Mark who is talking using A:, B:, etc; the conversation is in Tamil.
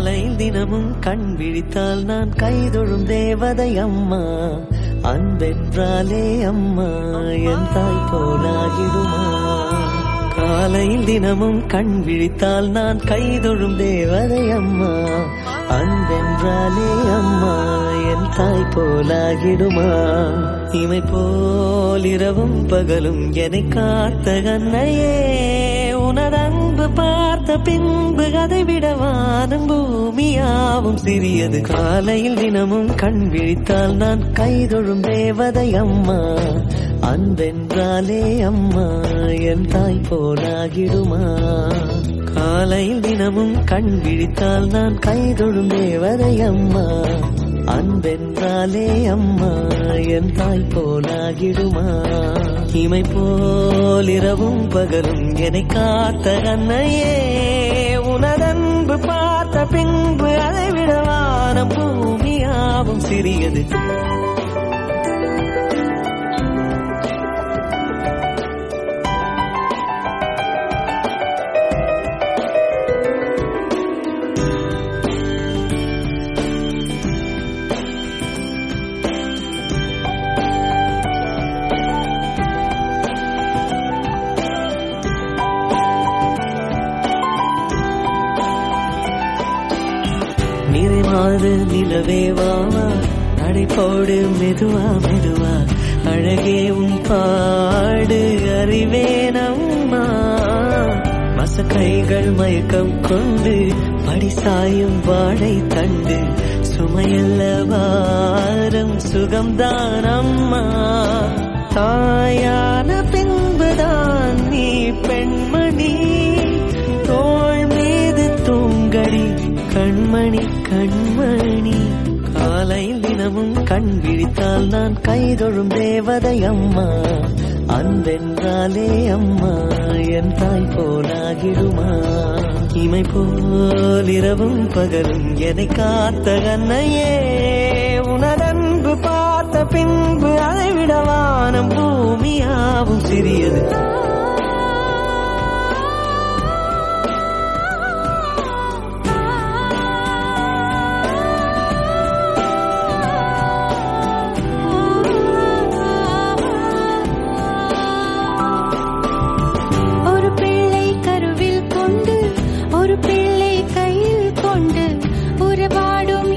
A: காலையில் தினமும் கண் விழித்தால் நான் கைதொழும் தேவதை அம்மா அன்பென்றாலே அம்மா என் தாய் போலாகிடுமா காலையில் தினமும் கண் விழித்தால் நான் கைதொழும் தேவதை அம்மா அன்பென்றாலே அம்மா என் தாய் போலாகிடுமா இமை போல் இரவும் பகலும் என்னை காத்த கண்ணையே உனதன்பு பார்த்த பின்பு அதை விட வானம் பூமியாவும் சிறியது காலையில் தினமும் கண் விழித்தால் நான் கைதொழும் தேவதை அம்மா அன்பென்றாலே அம்மா என் தாய் போலாகிடுமா காலையில் தினமும் கண் விழித்தால் நான் கைதொழும் தேவதை அம்மா அன்பென்றாலே அம்மா என் தாய் போலாகிடுமா இமை போல் இரவும் பகலும் என்னை காத்த அன்னையே உனதன்பு பார்த்த பின்பு அதை விட வானம் பூமியாவும் சிறியது நிறைமாத நிலவே வாவா நடைபோடு மெதுவா மெதுவா அழகே உன் பாடு அறிவேனம்மா மசக்கைகள் மயக்கம் கொண்டு படிசாயும் வாழை தண்டு சுமையல்ல வாரம் சுகம்தான் அம்மா தாயான பின்புதான் நீ பெண்மணி தோள் மீது தூங்கடி கண்மணி கண்மணி காலையில் தினமும் கண் விழித்தால் நான் கைதொழும் தேவதை அம்மா அன்பென்றாலே அம்மா என் தாய் போலாகிடுமா இமை போல் இரவும் பகலும் என்னை காத்த கண்ணையே உனதன்பு பார்த்த பின்பு அதை விட வானம் பூமியாவும் சிறியது
B: ஒரு பிள்ளை கருவில் கொண்டு ஒரு பிள்ளை கையில் கொண்டு உறவாடும்